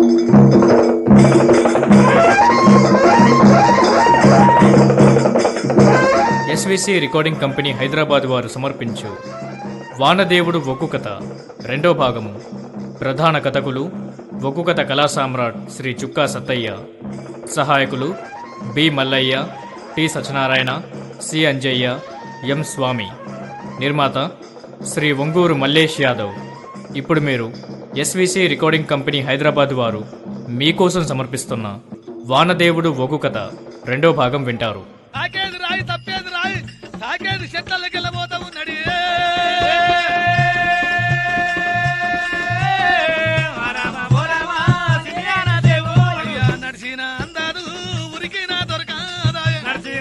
SVC recording company Hyderabad వారు సమర్పించు వానదేవుడు ఒగ్గు కథ రెండో భాగము ప్రధాన కథకులు ఒగ్గు కథ కళా సామ్రాట్ శ్రీ చుక్కా సత్తయ్య సహాయకులు B Mallaiah T Satyanarayana C Anjaiah M Swamy నిర్మాత శ్రీ ఒంగూరు మల్లేష్ యాదవ్ ఇప్పుడు మీరు ఎస్విసి రికార్డింగ్ కంపెనీ హైదరాబాద్ వారు మీకోసం సమర్పిస్తున్న వానదేవుడు ఒగ్గు కథ రెండో భాగం వింటారు తాకేది రాయి తప్పేది రాయి తాకేది చెట్లకి వెళ్ళబోతా ఉన్నాడు అయ్యా నడిచిన అందాడు ఉరికినా దొరకాదాయ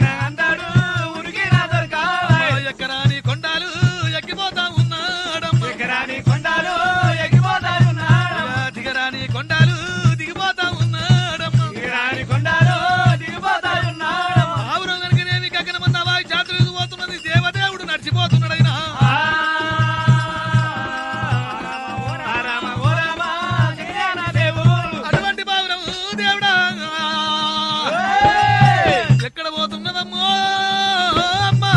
ఎక్కరాని కొండాలు ఎక్కిపోతా ఉన్నాడమ్మ అయ్యా, దిగరాని కొండాలు దిగిపోతా ఉన్నాడమ్మ ఆవురం కనుకనేమి గగనమంద వాయి జాతర పోతున్నది దేవదేవుడు నడిచిపోతున్నాడైనా అటువంటి బావురం దేవుడా ఎక్కడ పోతున్నదమ్మో అమ్మా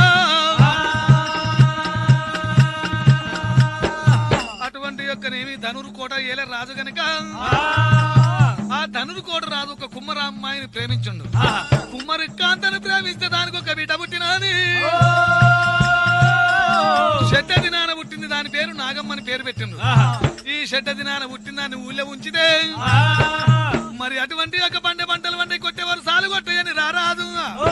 అటువంటి యొక్కనేమి ధనురు కోట ఏలే రాజు గనక ఆ ధనురు కోట రాజు ఒక కుమ్మరామ్మాయిని ప్రేమించుండు కుమ్మరి కాంతను ప్రేమిస్తే దానికి ఒక బిడ్డ పుట్టినది షెడ్డ దినాన పుట్టింది దాని పేరు నాగమ్మని పేరు పెట్టిండు ఈ షెడ్డ దినాన పుట్టిన దాన్ని ఊళ్ళో ఉంచితే మరి అటువంటి యొక్క పండే పంటలు వండి కొట్టేవారు సాలు కొట్టేయని రారాదు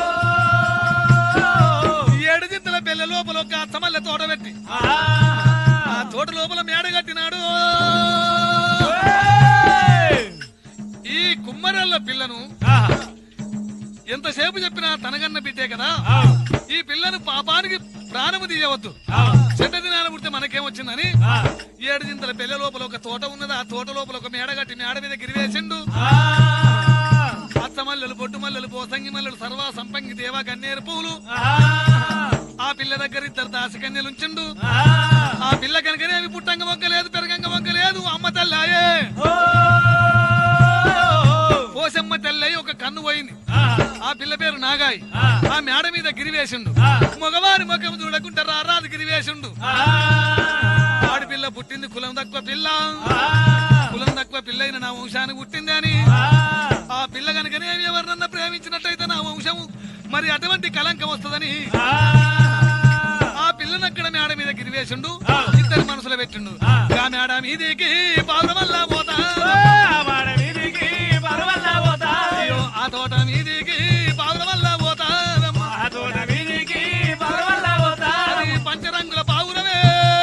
ఈ ఏడు జింతల పెళ్ల లోపల ఒక అత్తమల్లె తోట పెట్టి ఆ తోట లోపల మేడ కట్టినాడు ఈ కుమ్మరల్ల పిల్లను ఎంతసేపు చెప్పినా తనగన్న బిడ్డే కదా ఈ పిల్లను పాపానికి ప్రాణము తీయవద్దు చెడ్డ దినాన పుడితే మనకేమొచ్చిందని ఏడు జింతల పెళ్ల లోపల ఒక తోట ఉన్నది ఆ తోట లోపల ఒక మేడ కట్టి మేడ మీద గిరివేసిండు అత్త మల్లెలు బొడ్డు మల్లెలు పోసంగి మల్లెలు సర్వా సంపంగి దేవా గన్నేరు పువ్వులు ఆ పిల్ల దగ్గర ఇద్దరు దాసకన్యలు ఉంచిండు ఆ పిల్ల కనుకనే అవి పుట్టంగ వంక లేదు పెరగంగ వంక లేదు అమ్మ తల్లాయే పోసమ్మ తెల్లయి ఒక కన్ను పోయింది ఆ పిల్ల పేరు నాగాయి ఆ మేడ మీద గిరివేసిండు మగవారి ముఖం చూడకుండా రారాదు గిరివేసిండు ఆడపిల్ల పుట్టింది కులం తక్కువ పిల్ల కులం తక్కువ పిల్ల అయిన నా వంశానికి పుట్టింది అని ఆ పిల్ల కనుకనే ఎవరినన్నా ప్రేమించినట్టయితే నా వంశము మరి అటువంటి కలంకం వస్తుందని ఆ పిల్లని అక్కడ మేడ మీద గిరివేసిండు ఇద్దరు మనసులో పెట్టిండు ఆ మేడ మీదికి పావురమల్లా పోతా అయ్యో, ఆ తోట మీదికి పావురమల్లా పోతా అది పంచరంగుల పావురమే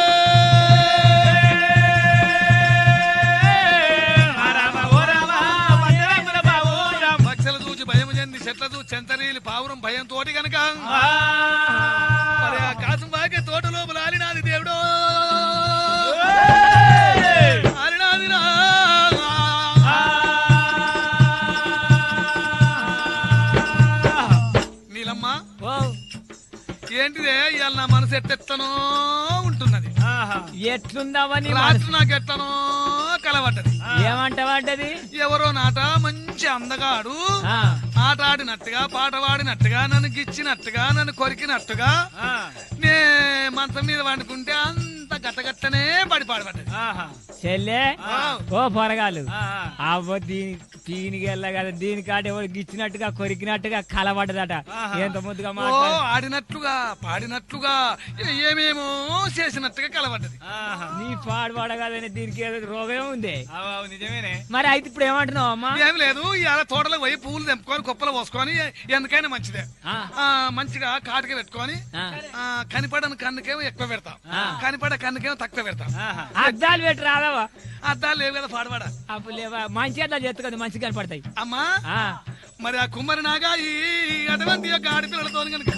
పక్షులు చూచి భయం చెంది చెట్ల చూచి చెంతరీలు పావురం భయం తోటి గనక మరి ఆ కాసం బాగే తోట లోపల ఆలినాది దేవుడు ఆలినాదిరా నీలమ్మ ఏంటిదే ఇవాళ నా మనసు ఎట్టెత్తనో ఉంటున్నది ఎట్లుందామని రాత్రి నాకు ఎట్టనో కలవట్టది ఏమంటవాడ్డది ఎవరో నాట మంచి అందగాడు ఆ, ఆట ఆడినట్టుగా పాట పాడినట్టుగా నన్ను గిచ్చినట్టుగా నన్ను కొరికినట్టుగా ఆ, నే మంచం మీద వండుకుంటే అంత గట్టగట్టనే పడి పాడబడ్డది చెల్లె ఆ. ఓ పొరగాలు ఆ, అవ్వ దీని దీనికి వెళ్ళ కదా దీనికాట ఎవరు గిచ్చినట్టుగా కొరికినట్టుగా కలబడ్డదట ఎంత ముద్దుగా ఓ మాట్లాడు ఆడినట్లుగా పాడినట్లుగా ఏమేమో చేసినట్టుగా కలబడ్డది నీ పాడు పాడగానే దీనికి ఏదో రోగం ఉంది నిజమేనే మరి అయితే ఇప్పుడు ఏమంటున్నావు అమ్మా ఏం లేదు ఇవాళ తోటలో పోయి పువ్వులు తెంపుకొని కుప్పలు పోసుకొని ఎందుకైనా మంచిదే ఆ, ఆ మంచిగా కాటుక పెట్టుకొని ఆ. ఆ కనిపడని కన్నుకేమో ఎక్కువ పెడతాం ఆ. కనిపడే కన్నుకేమో తక్కువ పెడతాం అద్దాలు పెట్టి రాదవా అద్దాలు లేవు కదా పాడబడ అప్పుడు లేవా మంచి అద్దాలు చెత్తుకొని మంచి కనపడతాయి అమ్మా ఆ. మరి ఆ కుమ్మరి నాగా ఈ అటువంటి యొక్క ఆడపిల్లలతో కనుక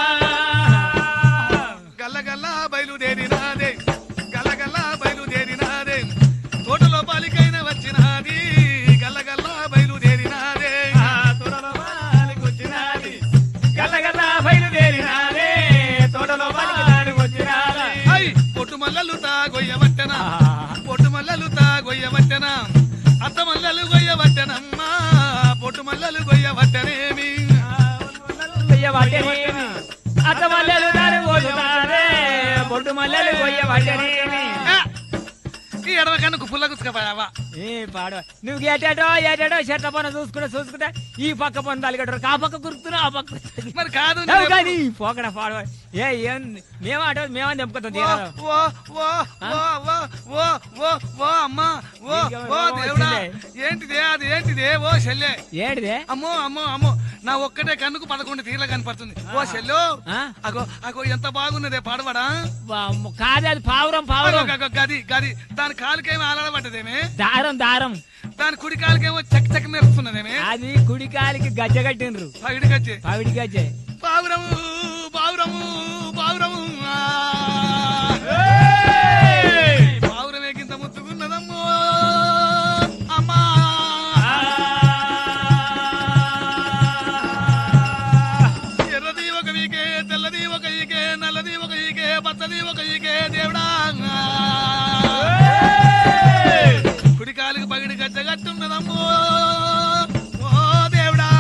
గల్ల గల్ల బయలుదేరినాదే గల్ల గల్ల బయలుదేరినాదే తోటలో పాలికైన వచ్చినాది గల్ల గల్ల బయలుదేరినాదే ఐ పొట్టు మల్లలు తా గొయ్య వట్టెన పొట్టు మల్లలు తా గొయ్య వట్టెన అత్త మల్లలు గొయ్య అత్త మల్లెలు దాని పోసుతారే పొట్టు మల్లెలు కొయ్యబడ్డనేమి ఆ! ఈ ఎడమ కన్నుకు పుల్ల గుచ్చుకపోయావా ఏ పాడు నువ్వు ఏటాటో ఏటాటో చెట్ల పని చూసుకుంటే చూసుకుంటే ఈ పక్క పని తలగట్టారు ఆ పక్క కురుకుతున్నావు ఆ పక్క కురుకుతున్నావు. మరి కాదు ఏవ్ నేను కానీ పోకడ పాడు ఏ ఏం మేము అటో మేమని తెంపుకొస్తాం ఓ, తీరాలి. ఓ, ఓ, ఓ, ఓ, ఓ, ఓ, ఓ, అమ్మా ఓ ఇంకా ఓ ఏమో దేవుడా వచ్చిందే. ఏంటిదే అది ఏంటిదే ఓ చెల్లె ఏంటిదే అమ్మో అమ్మో అమ్మో నా ఒక్కటే కన్నుకు పదకొండు తీర్ల కనపడుతుంది ఓ చెల్లు ఆ? అగో అగో ఎంత బాగున్నదే పాడవాడా వామ్మో, కాదే అది పావురం అగో, పావురం అగో, గది గది దాని కాలుకేమో ఆలడబడ్డదేమే దారం దారం దాని కుడి కాలుకేమో చక్ చక్ మెరుస్తున్నదేమే అది కుడి కాలికి గజ్జ కట్టిండ్రు పగిడికొచ్చి పవిడి గజ్జె పావురము పావురము పావురము ఆ. పావురమే కింద ముత్తుకున్నదమ్మో అమ్మా ఎర్రది ఒక వీకే తెల్లది ఒక ఈకే నల్లది ఒక ఈకే పచ్చది ఒక ఈకే దేవుడా కుడి కాలుకి పగిడి గజ్జ కట్టున్నదమ్మో ఓ దేవుడా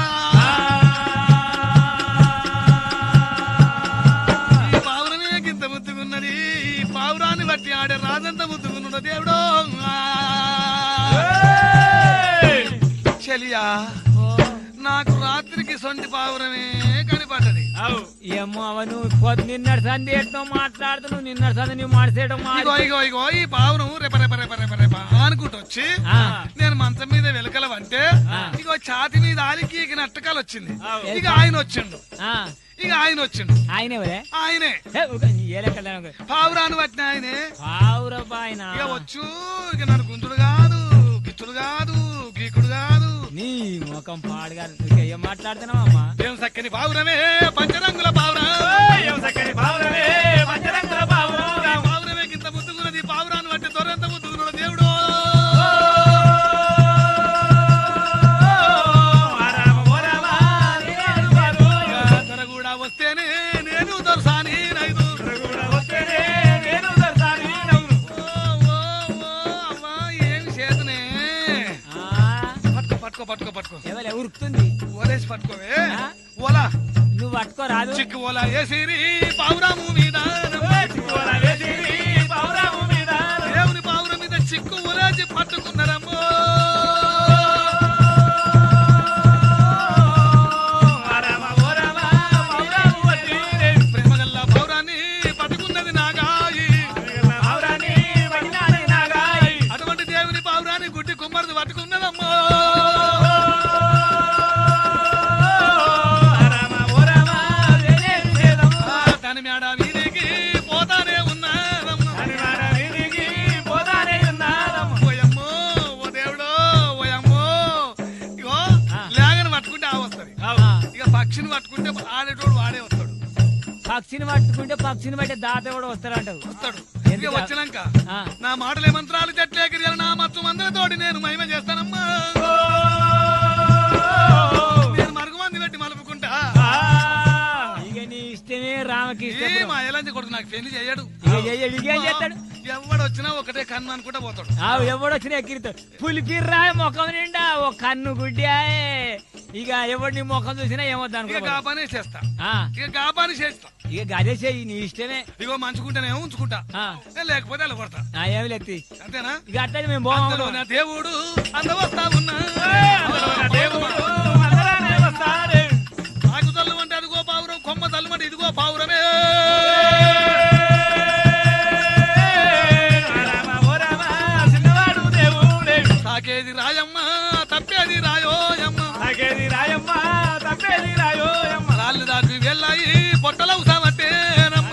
ఈ పావురమే గింత ముత్తుకున్నది ఈ పావురాన్ని బట్టి ఆడే రాజంత ముత్తుకున్నాడు దేవుడు చెలియా నాకు రాత్రికి సొంటి పావురమే కనిపడ్డది ఏమో అవ నువ్వు పొద్దు నిన్నటి సంధి ఎట్నో మాట్లాడుతున్నావు నిన్నటి సంధి నువ్వు మాట్లాడడం ఇగో ఇగో ఇగో ఈ పావురం రేప రేప రేప రేప రేప అనుకుంటూ వచ్చి ఆ. నేను మంచం మీద వెలకలవంటే ఆ. ఇగో ఛాతి మీద ఆలికి నట్టకాలు వచ్చింది ఇక ఆయన వచ్చిండు ఇక ఆయన వచ్చిండు ఆయన ఎవరే ఆయనే ఏ, ఒక ఏ లెక్క పావురాన్ని పట్టిన ఆయనే పావురపాయన ఇక వచ్చు ఇక నన్ను గుంతుడు కాదు గిచ్చుడు కాదు గీకుడు కాదు నీ ముఖం పాడుగా ఇంకా ఏం మాట్లాడుతున్నావు అమ్మా ఏం సక్కని పావురమే పంచరంగుల పావురా పావురమే కింద ముద్దుకున్నది పావురాన్ని బట్టి దొరంత ముద్దుకున్నాడు దేవుడు దొర కూడా వస్తేనే నేను దొరసాని నైదు ఓ, ఓ, ఓ, అమ్మా, ఏమి చేతనే ఆ, పట్టుకో పట్టుకో పట్టుకో పట్టుకో ఎవరే ఉరుకుతుంది ఓలేసి పట్టుకోవే ఆ? ఓలా నువ్వు పట్టుకో రాదు చిక్కు ఓలా ఏసిరి పావురాము మీద దేవుని పావురం మీద చిక్కు ఓలేసి పట్టుకున్నారమ్మో ప్రేమగల్ల పౌరాన్ని పట్టుకున్నది నాగాయి అటువంటి దేవుని పౌరాన్ని గుడ్డి కుమ్మరిది పట్టుకున్నదమ్మో దాని మేడ వీధికి పోతానే ఉన్నారమ్మో ఓయమ్మో ఓ దేవుడో ఓయమ్మో ఇగో లేగని పట్టుకుంటే ఆ వస్తుంది ఇక పక్షిని పట్టుకుంటే ఆడేటోడు వాడే వస్తాడు పక్షిని పట్టుకుంటే పక్షిని బట్టి దాత కూడా వస్తారంటావు వస్తాడు ఇక ఎందుకు? వచ్చినాక ఆ. నా మాటలే మంత్రాలు చెట్లేకిరి నా మత్తు మందులతోటి నేను మహిమ చేస్తానమ్మా నేను మరుగు మంది పెట్టి మలుపుకుంటా ఇక నీ ఇష్టమే రామకి ఏ ఇష్టం మా ఎలాంటి కొడుకు నాకు పెళ్లి చేయడు ఇక చెయ్యడు, ఇక ఏం చేస్తాడు ఎవడు వచ్చినా ఒకటే కన్ను అనుకుంటా పోతాడు ఆ ఎవడొచ్చినా ఎక్కిరితో పులిపిర్రా ముఖం నిండా ఓ కన్ను గుడ్డాయే ఇక ఎవడు నీ ముఖం చూసినా ఏమొద్దు ఇక అనుకో గాపానే చేస్తా ఆ, ఇక గాపాని చేస్తా ఇక గదే చెయ్యి నీ ఇష్టమే ఇగో మంచుకుంటేనే ఉంచుకుంటా ఆ, ఏ లేకపోతే అలా కొడతా ఆ, ఏమి లెత్తి అంతేనా ఇక అట్లనే మేము అందులో బాగున్నాం నా దేవుడు అందవస్తా ఉన్నా ఆకు తల్లు అంటే అదిగో పావురం కొమ్మ తల్లు అంటే ఇదిగో పావురమే తాకేది రాయమ్మ తప్పేది రాయోయమ్మ రాళ్ళు దాటి వెళ్ళాయి పొట్టల ఉసామట్టేనమ్మ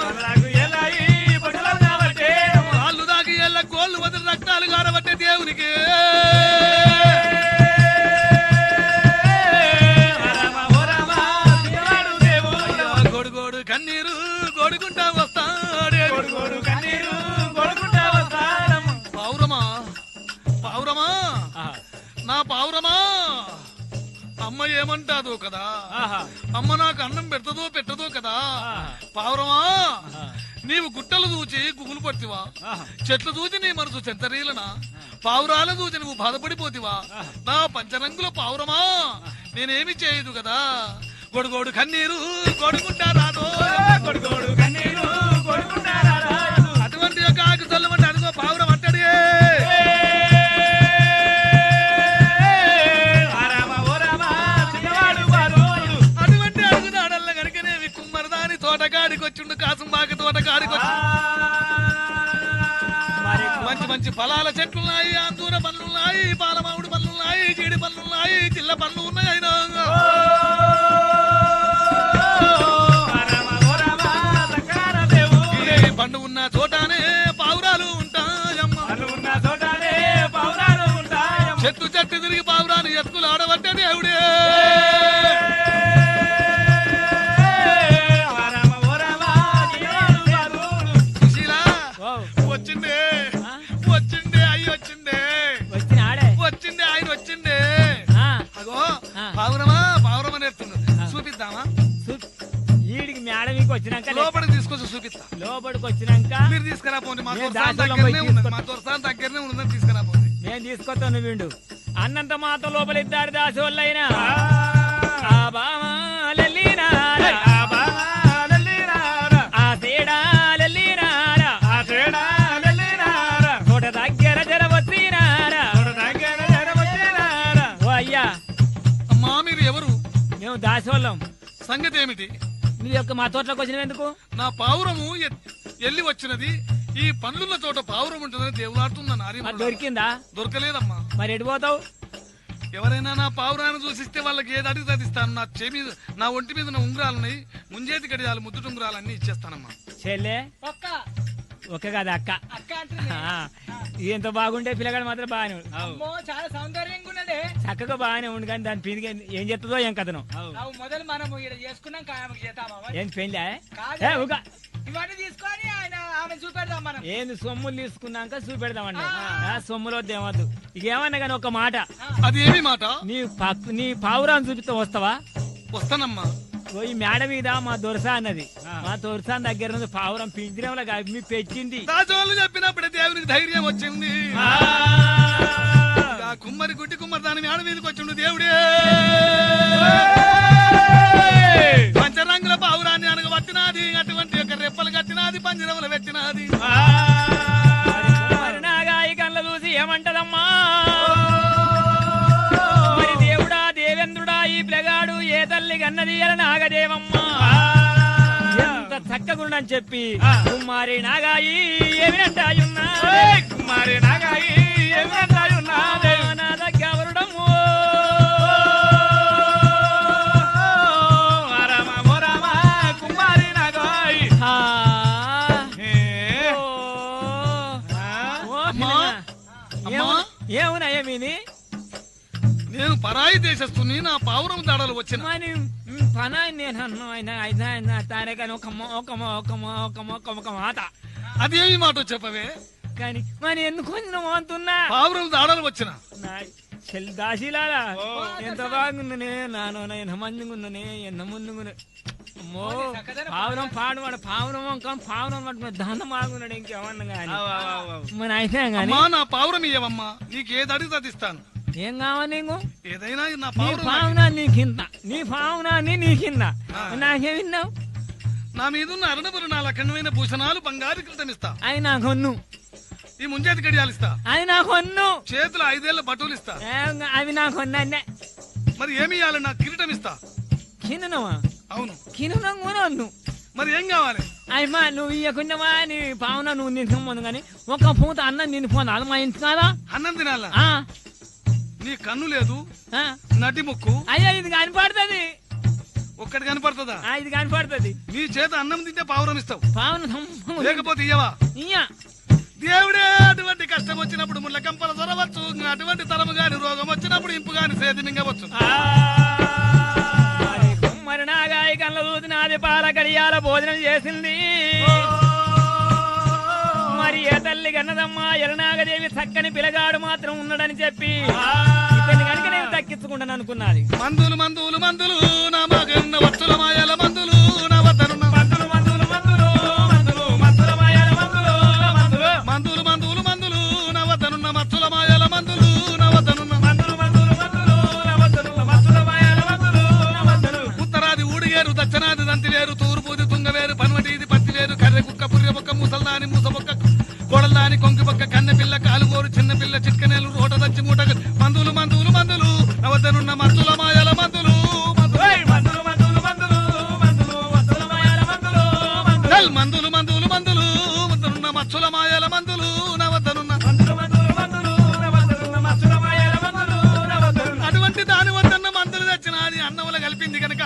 రాళ్ళు దాకి ఎల్ల గోళ్ళు వదిలి రక్తాలు గారబట్టే దేవునికి గొడుగోడు కన్నీరు గొడుకుంటా వస్తాడే పావురమా పావురమా నా పావురమా అమ్మ ఏమంటాదో కదా అమ్మ నాకు అన్నం పెడతదో పెట్టదో కదా పావురమా నీవు గుట్టలు దూచి గుగులు పడితివా చెట్లు దూచి నీ మనసు చెంతరీలనా పావురాలు దూచి నువ్వు బాధపడిపోతివా నా పంచరంగుల పావురమా నేనేమి చేయదు కదా గొడుగోడు కన్నీరు గొడుగుంటా రాదో కొడుకోడు కన్నీరు కొడుకున్నారా రాజు. అటువంటి యొక్క ఆకు చల్లమంటే అదిగో పావురం అట్టడి ఆ రామ ఓ రామ చిన్నవాడు బాలోడు. అటువంటి అడుగుదాడల్ల గనుకనేవి కుమ్మరదాని తోటకాడికి వచ్చిండు కాసుంబాక తోటకాడికి వచ్చి మరి మంచి మంచి ఫలాల చెట్లున్నాయి అంజూర పళ్ళున్నాయి పాలమామిడి పళ్ళున్నాయి జీడి పళ్ళున్నాయి చిల్ల పళ్ళు ఉన్నాయి అయినా ఆ రామ ఓ రామ సకార దేవుడే. ఈ పండు ఉన్న చోటనే పావురాలు ఉంటాయమ్మ అల్లు ఉన్న చోటనే పౌరాలు ఉంటాయమ్మ. చెట్టు చెట్టు తిరిగి పావురాలు ఎత్తుకులు ఆడబట్టే దేవుడే ఆ రామ ఓ రామ చిన్నవాడు బాలోడు. సుశీలా ఓ, వచ్చిండే ఆ? వచ్చిండే అయ్యి వచ్చిండే వచ్చిన ఆడే వచ్చిండే ఆయన వచ్చిండే ఆ, అగో ఆ. పావురమా పావురం అని ఎత్తుండు చూపిద్దామా చూ- ఈడికి మేడ మీకు వచ్చినాక లే- లోపలికి తీసుకొచ్చి చూపిస్తా లోపలికి వచ్చినాక మీరు తీసుకురా పోండి మా నేను దొరసాన్ దాంట్లో దగ్గరనే పోయి ఉన్నది తీసుకొస్తా. మా దొరసాన్ దగ్గరనే ఉన్నది తీసుకురా పోండి నేను తీసుకొస్తాను విండు అన్నంత మాత లోపల ఇద్దరు దాసోళ్ళైనా ఆ బామాలెల్లినారా, ఆ బాలల్లిరారా. ఆ తేడాలెల్లినారా, ఆ తేడాలల్లిరారా. తోట దగ్గర జర వచ్చినారా. తోట దగ్గర జరవచ్చినారా. ఓ అయ్యా అమ్మా మీరు ఎవరు మేము దాసోళ్ళం సంగతి ఏమిటి నీ యొక్క మా తోటలోకి వచ్చిన ఎందుకు నా పావురము ఎ- ఎల్లి వచ్చినది ఈ పండ్లున్న చోట పావురం ఉంటుందని దేవులాడుతుందా నారి మరి దొరికిందా దొరకలేదమ్మా మరి ఎటు పోతావు ఎవరైనా నా పావురాన్ని చూసిస్తే వాళ్ళకి ఏది అడిగితే అది ఇస్తాను నా చెవి మీద నా ఒంటి మీద ఉన్న ఉంగరాలున్నాయి ముంజేతి గడియాలు ముద్దుటి ఉంగరాలు అన్ని ఇచ్చేస్తానమ్మా చెల్లె ఒక్క కాదు అక్క ఆ, ఎంత బాగుంటే పిల్లగాడు మాత్రం బాగానే ఉండు. అమ్మో చాలా సౌందర్యంగా ఉన్నదే చక్కగా బాగానే ఉండు కానీ దాని పీనికి ఏం చెప్తుందో ఏం కథను అవు మొదలు మనం ఇక్కడ చేసుకున్నాం ఆమెకు చేద్దామా మరి? ఏం పెళ్ళా కాదు. ఏ, ఊగా. ఇవన్నీ తీసుకొని ఆయన ఆమె చూపెడదాం మనం ఏంది సొమ్ములు తీసుకున్నాక చూపెడదామండి ఆ, సొమ్ములో దేవద్దు ఇక ఏమన్నా కానీ ఒక మాట అది ఏమి మాట నీ పక్ నీ పావురాన్ని చూపిస్తే వస్తావా వస్తానమ్మా ఓ ఈ మేడ మీద మా దొరస అన్నది మా దొరస దగ్గర నుంచి పావురం పింజరంలో కాదు మీ పెంచింది రాజోళ్ళు చెప్పినప్పుడే దేవునికి ధైర్యం వచ్చింది ఆ కుమ్మరి గుడ్డి కుమ్మరి దాని మేడ మీదకి వచ్చిండు దేవుడే పంచరంగుల పావురాన్ని అనగ పట్టినాది అటువంటి యొక్క రెప్పలు కట్టినాది పంజరములు పెట్టినాది మరి నాగాయి కళ్ళ చూసి ఏమంటదమ్మా మరి దేవుడా దేవేంద్రుడా ఈ పిల్లగాడు ఏ తల్లి కన్నది అల నాగదేవమ్మా ఎంత చక్కగుండని చెప్పి కుమారి నాగాయి ఏమినంటాయున్నా కుమారి నాగాయి ఏమంటాయున్నాదే? నా దగ్గరడము ఆ రామ ఓ రామ కుమారి నాగాయి. ఆ, ఏ, ఓ, ఆ, ఓ అమ్మా, పిల్లగా. ఏమున్నా- ఏమున్నా ఏమిని నేను పరాయి దేశస్తుని నా పావురం దాడలు వచ్చిన మరి పన నేను అన్ను ఆయన ఆయన ఆయన తానే కానీ ఒక మొ- ఒక మొ- ఒక మొ- ఒక మొ- ఒక ఒక మాట అది ఏమి మాట చెప్పవే కానీ మరి ఎందుకు నువ్వు అంటున్నా పావురం దాడలు వచ్చిన నా చెల్లి దాసిలారా ఎంత బాగుందనే నాను ఎంత మందిగా ఉందనే ఎంత ముందుగా అమ్మో పావురం పాడువాడు పావురం వంక పావురం పట్టుకుని దానం బాగున్నాడు ఇంకేమన్నా కానీ అవు, అవు, అవు, అవు. మన అయితే కానీ అమ్మా నా పావురం ఇయ్యవమ్మా నీకు ఏది అడిగితే అది ఇస్తాను ఏం కావాలి నీకు ఏదైనా నా నీ పావురం నాకు- పావునా నీకింత నీ పావునా నీ కింద నాకేమిన్నావు నా మీద ఉన్న అరణపురు నా లక్షణమైన భూషణాలు బంగారు క్రితం ఇస్తా అవి నా కొన్ను ఈ ముంజేతి గడియాలు ఇస్తా అది నా కొన్ను చేతులు ఐదేళ్ల బటువులు ఇస్తా ఏం అవి నా కొన్నే మరి ఏమి ఇవ్వాలి నా కిరీటం ఇస్తా కినునవా అవును కినునం కొనొద్దు మరి ఏం కావాలి అయ్యమ్మా నువ్వు ఇయ్యకున్నావా నీ పావున నువ్వు నింటుంది కానీ ఒక పూత అన్నం నిండిపోను అది మా ఇంటి కాదా అన్నం తినాలా ఆ, నీ కన్ను లేదు ఆ. నటి ముక్కు అయ్యా ఇది కనపడుతుంది ఒక్కటి కనపడుతుందా ఆ, ఇది కనపడుతుంది నీ చేత అన్నం తింటే పావురం ఇస్తావు పావున సంపంగు. లేకపోతే ఇయ్యవా ఇయ్య. దేవుడే అటువంటి కష్టం వచ్చినప్పుడు ముళ్ళ కంపల దొరవచ్చు అటువంటి తరము గాని రోగం వచ్చినప్పుడు ఇంపు గాని సేతి మింగవచ్చు మరి కుమ్మరి నాగాయి కళ్ళ చూసి నాది పాల కడియాల భోజనం చేసింది మరి ఏ తల్లి కన్నదమ్మా ఎలనాగదేవి చక్కని పిలగాడు మాత్రం ఉన్నాడని చెప్పి ఇతన్ని కనుక నేను దక్కించుకుంటాను అనుకున్నది మందులు మందులు మందులు నా మగన్న వచ్చుల మాయల మందులు నా వద్దనున్న మందులు మందులు మందులు మందులు మందుల మాయల మందులు మందులు మందులు మందులు మందులు నా వద్దనున్న మచ్చుల మాయల మందులు నా వద్దనున్న మందులు మందులు మందులు మందులు మందుల మాయల మందులు మందులు ఉత్తరాది ఊడిగేరు దక్షిణాది దంతివేరు తూర్పుది తుంగవేరు పన్వటి దాని మూస బొక్క కోడల దాని కొంకి బొక్క కన్నె పిల్ల కాలుగోరు చిన్న పిల్ల చిట్కనేలు రోట దచ్చి మూట మందులు మందులు మందులు నవద్దనున్న మందుల మాయల మందులు మందులు ఏయ్ మందులు మందులు మందులు మందులు మందుల మాయాల మందులు మందులు నల్ మందులు మందులు మందులు వద్దనున్న మచ్చుల మాయల మందులు నవద్దనున్న మందులు మందులు మందులు నవద్దరున్న మత్తుల మాయాల మందులు నవద్దరున్న అటువంటి దాని వద్దన్న మందులు తెచ్చినది అన్నముల కలిపింది కనుక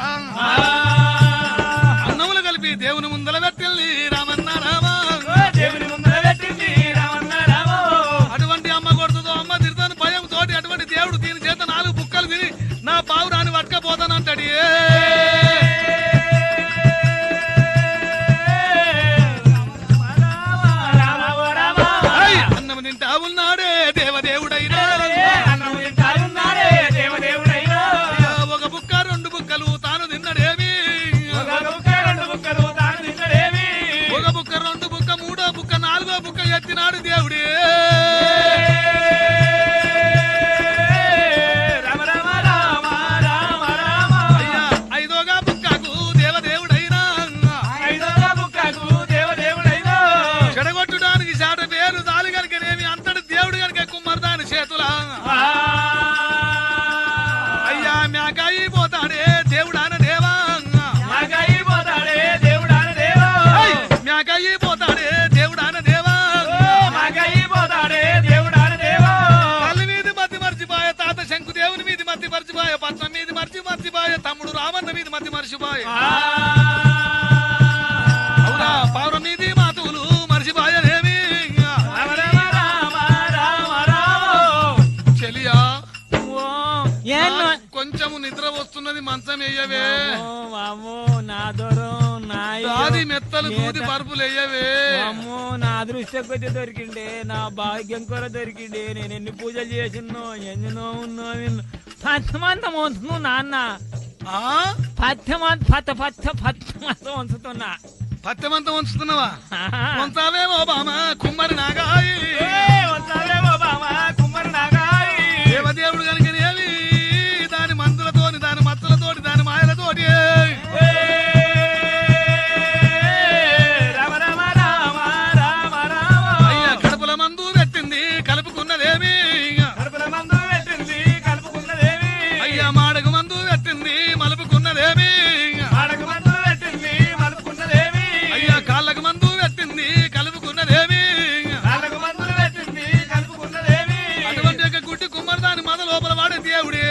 అన్నములు కలిపి దేవుని ముందల పెట్టింది రామన్న రామ దేవుని ముందర పెట్టింది రామన్న రామో అటువంటి అమ్మ కొడుతుందో అమ్మ తిరుతాను భయం తోటి అటువంటి దేవుడు దీని చేత నాలుగు బుక్కలు తిని నా పావురాన్ని పట్టుకపోతానంటాడు రామ రామ అన్నం తింటా ఉన్నాడే దేవదేవుడైనా అన్నం తింటారున్నాడే దేవదేవుడైనా ఒక బుక్క రెండు బుక్కలు తాను తిన్నడేమి ఒక బుక్క రెండు బుక్కలు తాను తిన్నడేమి ఒక బుక్క రెండు బుక్క మూడో బుక్క నాలుగో బుక్క ఎత్తినాడు దేవుడే రామ రామ రామ రామ రామ అయ్యా ఐదోగా బుక్కకు దేవదేవుడైనా ఐదవ బుక్కకు దేవదేవుడైనా చెడగొట్టడానికి చాట పేరు దాలి కనుకనేమి అంతటి దేవుడు కనుక కుమ్మరిదాని చేతులా అయ్యా మేకాయి పోతాడే దేవుడాన దేవా మగై పోతాడే దేవుడాన దేవా ఐ, మేకాయి పోతాడే దేవుడాన దేవా మగై పోతాడే దేవుడాన దేవా తల్లి మీది మతి మర్చిపోయ తాత శంకు దేవుని మీది మతి మర్చిపోయ పట్నం మీది మర్చి మర్చిపోయ తమ్ముడు రామన్న మీది మతి మర్చిపోయ అవునా పౌరం మీది మాతులు మర్చిపోయనేమి రామ రామ రామ రామ రామ చెలియా ఓ, ఏం నో- కొంచెము నిద్ర వస్తున్నది మంచం వేయవే అమ్మో, అమ్మో, నా దూరం నా ఇల్లు. దాది మెత్తలు దూది నేత- పరుపులు వేయవే అమ్మో నా అదృష్టం కొద్ది దొరికిండే నా భాగ్యం కొర దొరికిండే నేను ఎన్ని పూజలు చేసినో ఎన్నో ఉన్నో విన్నో పచ్చమంతం వంచును నాన్న ఆ పచ్చమంత పచ్చ పచ్చ పచ్చమంతం వంచుతున్నా పత్యమంతం ఉంచుతున్నావా ఆహా. వంచావేమో బామ కుమ్మరి నాగాయి వస్తావేమో బామ కుమ్మరి నాగాయి దేవదేవుడు కలిగినవి దాని మందులతోని దాని మత్తులతోటి దాని మాయలతోటి రామ రామ రామ రామ రామ అయ్యా కడుపుల మందు పెట్టింది కలుపుకున్నదేమి కడుపుల మందు పెట్టింది కలుపుకున్నదేమి అయ్యా మాడకు మందు పెట్టింది మలుపుకున్నదేమి ఆడకు మందు పెట్టింది మలుపుకున్నదేమి అయ్యా కాళ్ళకు మందు పెట్టింది కలుపుకున్నదేమి నాలుగు మందులు పెట్టింది కలుపుకున్నదేమి అటువంటి యొక్క గుడ్డి కుమ్మరి దాని మద లోపల వాడే దేవుడే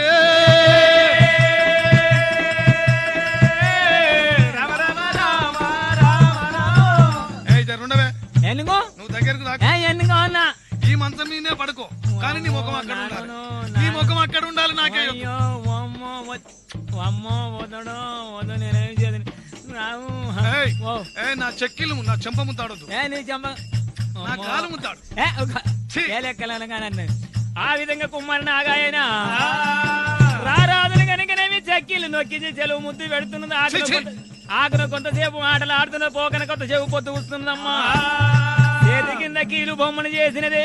రామ రామ రామ రామ రామ ఏయ్ జరుండవే ఎందుకు నువ్వు దగ్గరకు దాకా ఏ ఎందుకు అన్నా ఈ మంచం మీదే పడుకో కానీ నీ ముఖం అక్కడ ఉండాలి నాన్న, నీ ముఖం అక్కడ ఉండాలి నాకే అయ్యో అమ్మో అమ్మో వదడు వద నేనేం చేయదు రావు ఏయ్, ఓ ఏయ్, నా చెక్కిలు నా చెంప ముద్దాడొద్దు ఏ నీ చెంప నా కాలు ముద్దాడు ఏ ఒక ఛీ. ఏ లెక్కలనగా నన్ను ఆ విధంగా కుమ్మరిని ఆగాయనా రారాదులు కనుకనేమి చక్కీలు నొక్కించి చెలువు ముద్దు పెడుతున్నది ఆకున ఛీ, ఛీ. కొంత- ఆకున కొంతసేపు ఆటలు ఆడుతున్న పోకన కొంతసేపు పొద్దు వస్తుందమ్మా చేతి కింద కీలు బొమ్మను చేసినదే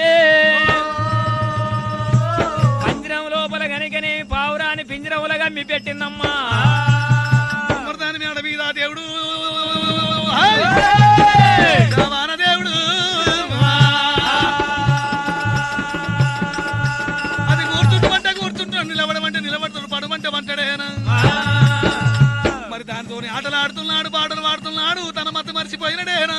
పంజరం లోపల గనికనే పావురాని పింజరములగా మీ పెట్టిందమ్మా కుమ్మరి దాని మేడ మీద దేవుడు వాన దేవుడు అది కూర్చుంటామంటే కూర్చుంటాడు నిలబడమంటే నిలబడతాడు పడమంటే వంటాడేనా మరి దానితో ఆటలు ఆడుతున్నాడు పాటలు పాడుతున్నాడు తన మత మర్చిపోయినడేనా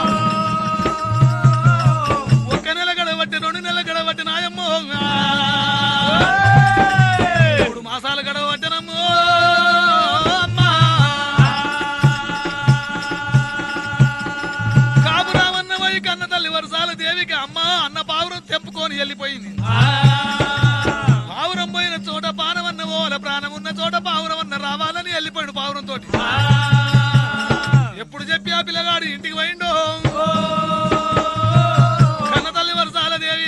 ఒక్క నెల గడబట్టి రెండు నెలల గడబట్టి నాయమ్మో మూడు మాసాలు గడబట్టినమ్మో అమ్మా కాపురామన్న పోయి కన్న తల్లి వరసాల దేవికి అమ్మ అన్న పావురం తెంపుకొని వెళ్ళిపోయింది పావురం పోయిన చోట పానవన్న ఓల ప్రాణం ఉన్న చోట పావురం అన్న రావాలని వెళ్ళిపోయాడు పావురం తోటి ఎప్పుడు చెప్పి ఆ పిల్లగాడు ఇంటికి పోయిండో కన్న తల్లి వరసాల దేవి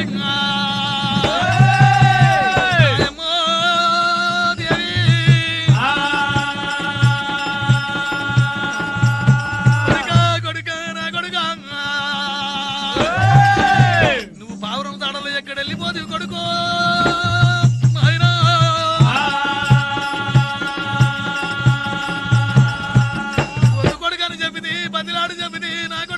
ఆయమ్మో దేవి కొడుకా, కొడుకా, నా కొడుకా. నువ్వు పావురం తాడలో ఎక్కడ వెళ్ళిపోదు కొడుకో నాయనా. వద్దు కొడుకని చెప్పింది బతిలాడు చెప్పింది నా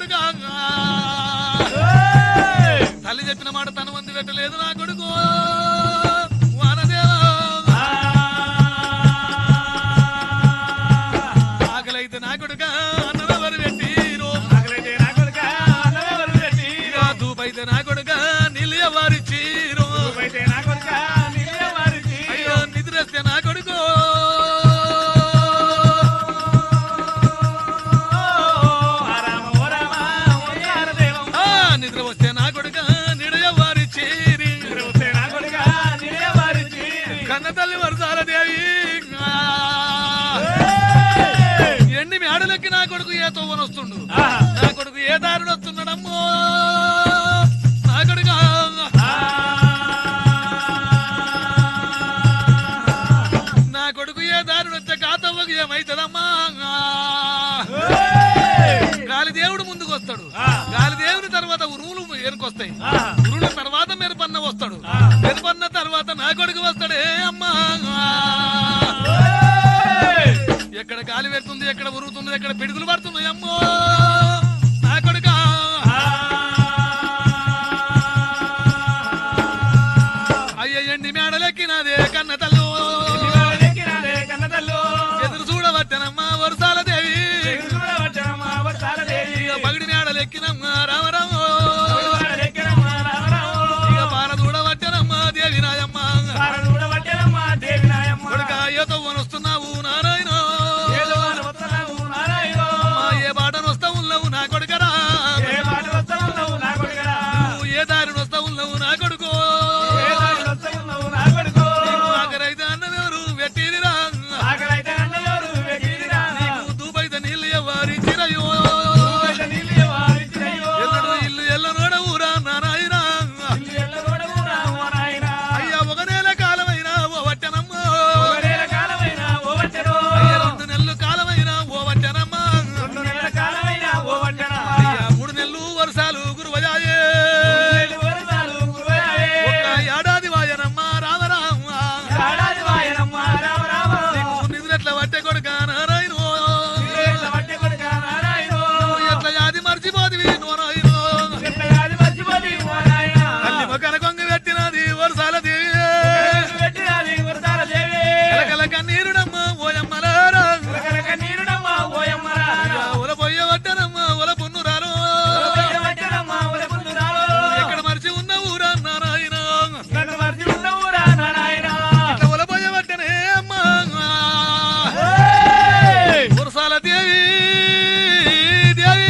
కన్న తల్లి వరసాల దేవి ఎండి మేడలెక్కి నా కొడుకు ఏ తోవన వస్తుండు నా కొడుకు ఏ దారుడు వస్తున్నాడమ్మో నా కొడుకు నా కొడుకు ఏ దారుడు వచ్చే కాతవ్వకు ఏమైతుందమ్మా గాలి దేవుడు ముందుకు వస్తాడు గాలి దేవుడి తర్వాత ఉరువులు ఎనుకొస్తాయి ఉరువుల తర్వాత మెరుపన్న వస్తాడు మెరుపన్న తర్వాత నా కొడుకు వస్తాడే అమ్మా ఎక్కడ గాలి పెడుతుంది ఎక్కడ ఉరుగుతుంది ఎక్కడ పిడుగులు పడుతున్నాయి అమ్మో నా కొడుక అయ్య ఎండి మేడలెక్కినదే కన్న తల్లు ఎదురు చూడవచ్చనమ్మా వరసాల దేవి ఇక పగిడి మేడలెక్కినమ్మా రామరామో ఇక పార చూడవచ్చనమ్మా దేవి నాయమ్మ కొడుక ఏతో వస్తున్నావు నారాయణ అమ్మా, ఏ బాటను వస్తావు ఉన్నావు నా కొడుకరా నువ్వు ఏ దారిని వస్తావు ఉన్నావు నా కొడుకు నీకు ఆఖరైతే అన్నదెవరు పెట్టిదిరా నీకు దూపైతే నీళ్ళు ఎవరి చిరయో ఎల్లడు ఇల్లు ఎల్లనోడ ఊరా నారాయణ అయ్యా ఒక నెల కాలమైనా ఓ వట్టనమ్మా అయ్యా రెండు నెలలు కాలమైనా ఓ వట్టనమ్మా అయ్యా మూడు నెలలు వర్షాలు గురువయాయే ఒక్క ఏడాది వాయనమ్మా రామరామ నీకు నిధులెట్ల వట్టే కొడుక నారాయణ ఎట్ల యాది మర్చిపోతివి నారాయణ తల్లి మొక్కన కొంగ పెట్టినది వర్షాల దేవి కలకల కన్నీరుడమ్మ ఓయమ్మలారా ఒల పొయ్య వట్టనమ్మ ఒల పున్నురాలు ఎక్కడ మర్చి ఉన్న ఊరా నారాయణ ఇట్లా ఒల పొయ్య వట్టనే అమ్మ వర్షాల దేవి దేవి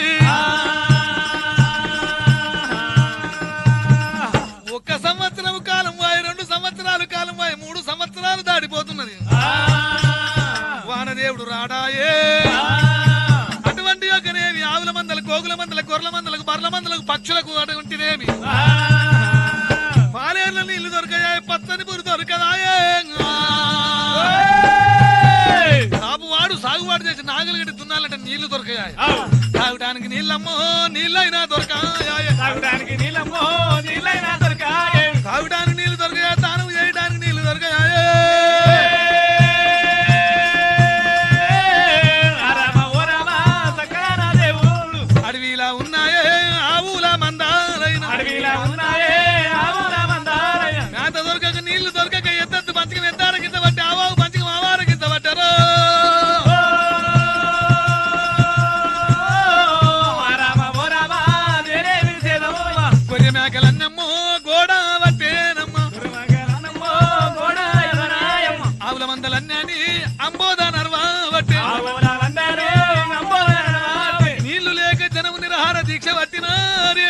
ఒక్క సంవత్సరం కాలం వాయి రెండు సంవత్సరాలు కాలం వాయి మూడు సంవత్సరాలు దాటిపోతున్నది వానదేవుడు రాడాయే అటువంటి యొక్కనేమి ఆవుల మందల కోగుల మందల గొర్రెల మందలకు బర్ల మందలకు పక్షులకు అటువంటిదేమి పాలేర్ల నీళ్లు దొరకాయి పచ్చని పురి దొరకదాయే సాగువాడు సాగువాడు చేసి నాగలు గట్టి దున్నాలంటే నీళ్లు దొరకాయి తాగడానికి నీళ్ళమ్మో నీళ్ళైనా దొరకాయ తాగడానికి నీళ్ళమ్మో నీళ్ళైనా దొరకాయే తాగడానికి నీళ్లు దొరకాయ తానం చేయడానికి నీళ్లు దొరకాయ రామ ఓ రామ సకల దేవుడు అడవిలా ఉన్నాయే ఆవుల మందాలైన అడవిలా ఉన్నాయే ఆవుల మందారయ్య మేత దొరకక నీళ్లు దొరకక ఎత్తద్దు పంచకం ఎత్తార కింద పట్టి ఆవావు పంచకం ఆవార కింద పట్టారు రామ ఓ రామ నేనే విసేదమ్మ కొద్ది మేకలన్నమ్మో గోడ పట్టేనమ్మ గురుమగలన్నమ్మో గోడ ఎవరాయమ్మ ఆవుల మందలన్నీ అంబోద నర్వా పట్టే ఆవులందరూ నమ్మోదరనాథే. నీళ్లు లేక జనము నిరహార దీక్ష పట్టినారే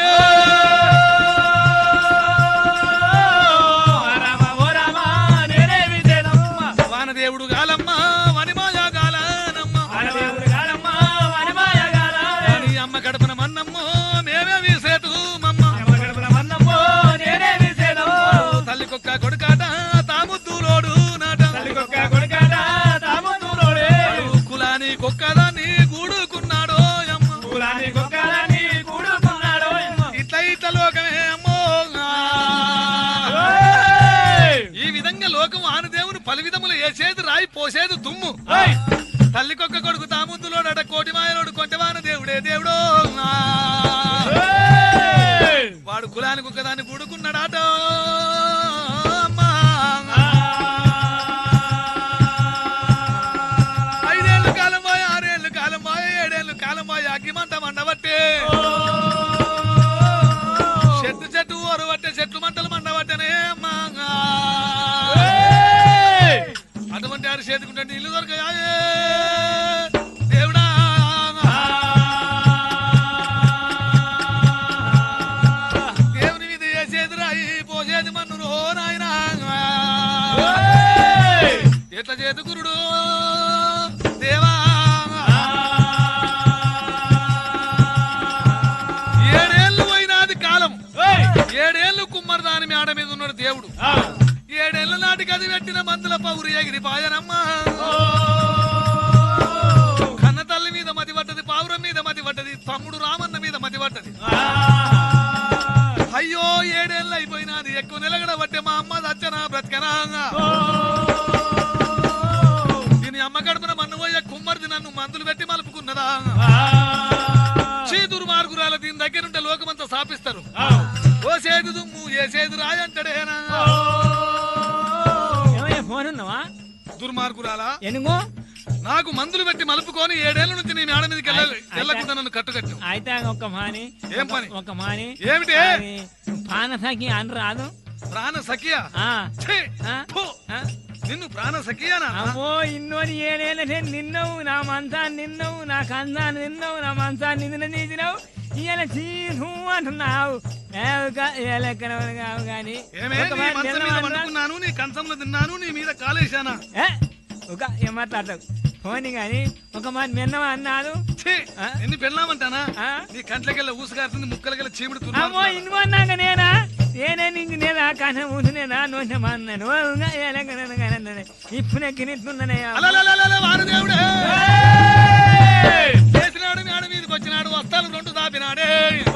రామ ఓ రామ నేనే విసేదమ్మ వానదేవుడు గాలమ్మ వనిమాయా గాలనమ్మ ఆడదేవుడు గాడమ్మ వనమాయగారాయ. నీ అమ్మ గడపన మన్నమ్మో మేమే వీసేటు మమ్మ ఎమ్మగడపల మన్నమ్మో నేనే విసేదమ్మ. తల్లి కుక్క కొడుకాట తాముద్దులోడు నాట తల్లికొక్క కొడుకాట తాముతూలోడే. కులాని కుక్కదాన్ని గూడుకున్నాడో అమ్మ కులాని కుక్కలని కూడుకున్నాడో ఎమ్మ. ఇట్ల ఇట్ల లోకమే అమ్మో ఓయ్! ఈ విధంగా లోకం ఆనుదేవుని పలు విధములు వేసేది రాయి పోసేది దుమ్ము ఓయ్! తల్లి కొక్క కొడుకు తాముద్దులోడట కోటి మాయలోడు కొంటవాన దేవుడే దేవుడో ఓయ్! వాడు కులానికి ఒక్కదాన్ని కూడుకున్నాడాట అమ్మా ఐదేళ్ళు కాలం పోయి ఆరేళ్ళు కాలం పోయి ఏడేళ్ళు కాలం పోయి అగ్గిమంట మండబట్టే చెట్టు చెట్టు ఒరబట్టే చెట్లు మంటలు మండబట్టనే అమ్మా ఓయ్! అటువంటి ఆరు చేతుకుంటే నీళ్లు దొరకాయే దేవుడా దేవుని మీద వేసేది రాయి పోసేది మన్ను రో నాయనా ఎట్లా చేతు గురుడు దేవా ఏడేళ్లు పోయినాది కాలం ఏడేళ్లు కుమ్మరి దాని మేడ మీద ఉన్నాడు దేవుడు ఏడేళ్ల నాటికి అది పెట్టిన మందుల పౌరు ఎగిరి పాయనమ్మా కన్న తల్లి మీద మతి పడ్డది పావురం మీద మతి పడ్డది తమ్ముడు రామన్న మీద మతి పడ్డది అయ్యో ఏడేళ్ళు అయిపోయినది ఎక్కువ నిలగడ పట్టే మా అమ్మ దచ్చనా బ్రతకనా దీని అమ్మ గడుపున మన్ను పోయే కుమ్మరిది నన్ను మందులు పెట్టి మలుపుకున్నదా చీదురు మార్గురాల దీని దగ్గరుంటే లోకమంతా సాపిస్తారు ఓ సేదు దుమ్ము ఏ సేదు రాయంటడేనా ఏమయ్యా ఫోన్ ఉన్నావా దుర్మార్గురాలా ఎనుగో నాకు మందులు పెట్టి మలుపుకొని ఏడేళ్ల నుంచి నేను ఆడ మీదకి వెళ్ళాలి అయితే- వెళ్ళకుండా నన్ను కట్టుకట్టు అయితే ఒక మాని ఏం పని? ఒక మాని ఏమిటి? అది పానసకి అని రాదు ప్రాణ సఖియా ఆ, ఛీ! ఆ, ఫు! ఆ. నిన్ను ప్రాణ సఖియానా అమ్మో ఇన్నోని ఏడేళ్ళే నిన్నవు నా మంచాన్ని నిన్నవు నా కంచాన్ని నిన్నవు నా మంచాన్ని నిన్న తీసినావు ఇవాళ చీను అంటున్నావు లెక్కన కావు కానీ ఏమే ఒక నీ మాట మంచం మీద నిన్నవన్నా? వండుకున్నాను నీ కంచంలో తిన్నాను నీ మీద కాలేశానా ఏ, ఒక ఏం మాట్లాడతావు పోనీ కానీ ఒక మాట నిన్నవా అన్నాడు ఛీ! ఆ? ఎన్ని పెళ్ళామంటానా ఆ? నీ కంట్లకెళ్ళ ఊసుగారుతుంది ముక్కలకెళ్ళ చీముడు అమ్మో తుర్మార్గురాలు. ఇన్ను అన్నాక నేనా నేనే నీకు నేనా కథ ఊసినేనా నోసిన అన్నాను ఇప్పుడు ఎక్కినిస్తున్నానే అలలలలల వానదేవుడే! చేసినాడు మేడ మీదకి వచ్చినాడు వస్తాలు రెండు దాపినాడే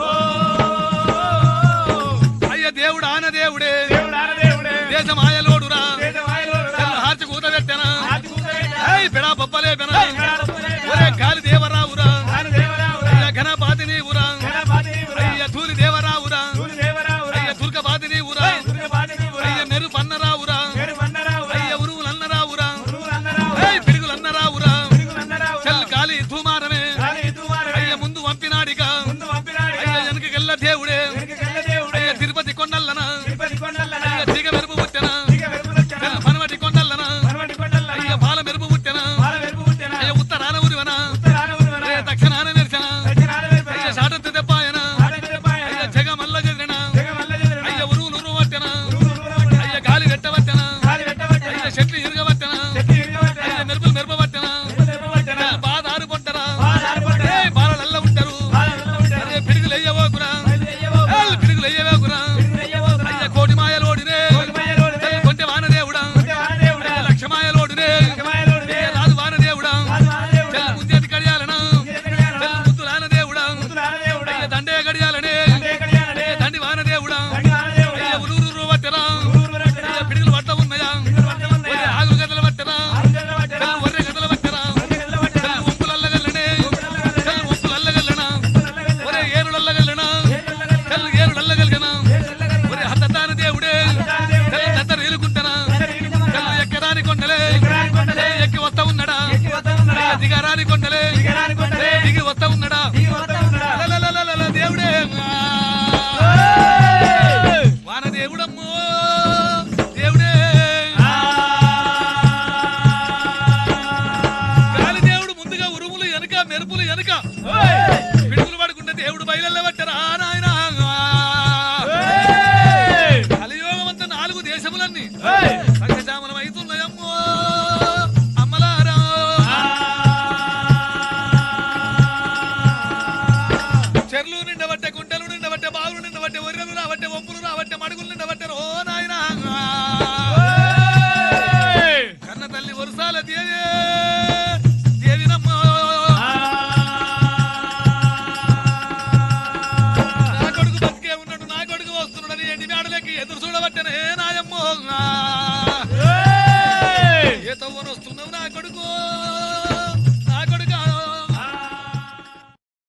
అయ్య దేవుడు ఆన దేవుడే దేశమాయలోడురా హార్చి కూత పెట్టనా ఏయ్ పెడా బొబ్బలే పెనా ఒరే గాలి దేవరావురా అయ్య ఘనపాతి నీవురా అయ్య తూలి దేవరావురా అయ్య దుర్గపాతి నీవురా అయ్య మెరు పన్నరావురా అయ్య ఉరువులన్నరావురా ఏయ్ పిడుగులన్నరావురా చెల్ గాలి ధూమారమే అయ్య ముందు పంపినాడిక అయ్య వెనుకకెళ్ళ దేవుడే అయ్య తిరుపతి కొండల్లన అయ్య దిగ మెరుపు పుట్టెన చెల్ పనవటి కొండల్లన అయ్య బాల మెరుపు పుట్టెన అయ్య ఉత్తరాన ఉరివన అయ్య దక్షిణాన మెరిసిన అయ్య సాటత్తు దెబ్బాయన అయ్య జగ మల్ల జగన అయ్య ఉరువులు ఉరువట్టెన అయ్య గాలి వెట్టవట్టెన అయ్య చెట్లు ఇరగవట్టెన అయ్య మెరుపులు మెరుపవట్టెన బాధారు పొట్టరా ఏయ్ బాలలల్ల ఉంటారు అరే పిడుగులు అయ్యవోకురా ఏయ్ పిడుగులు అయ్యవోకురా అయ్య కోటి మాయలోడినే ఏయ్ కొంటె వానదేవుడా అయ్య లక్ష మాయలోడినే అయ్య రాజు వానదేవుడా చెల్ల ముందేటి గడియాలన చెల్ల ముద్దు రానదేవుడా అయ్య దండే గడియాలనే అయ్య దండి వానదేవుడా అయ్య ఉరూరు వట్టరా అయ్య పిడుగులు పట్ట ఉన్నాయా ఒరే ఆగులు గదల పట్టరా చెల్ల ఒర్రె గదల పట్టరా చెల్ల వంపులల్లగల్లనే చెల్ల వంపులల్లగల్లనా ఒరే ఏరులల్లగల్లనా చెల్ల ఏరులల్లగలిగనా ఒరే హద్దతాన దేవుడే చెల్ల దద్దరు ఏలుకుంటనా చెల్ల ఎక్కరాని కొండలే చెల్ల ఎక్కి వస్తా ఉన్నాడా అయ్య దిగరాని కొండలే చెల్ల దిగి వస్తా ఉన్నాడా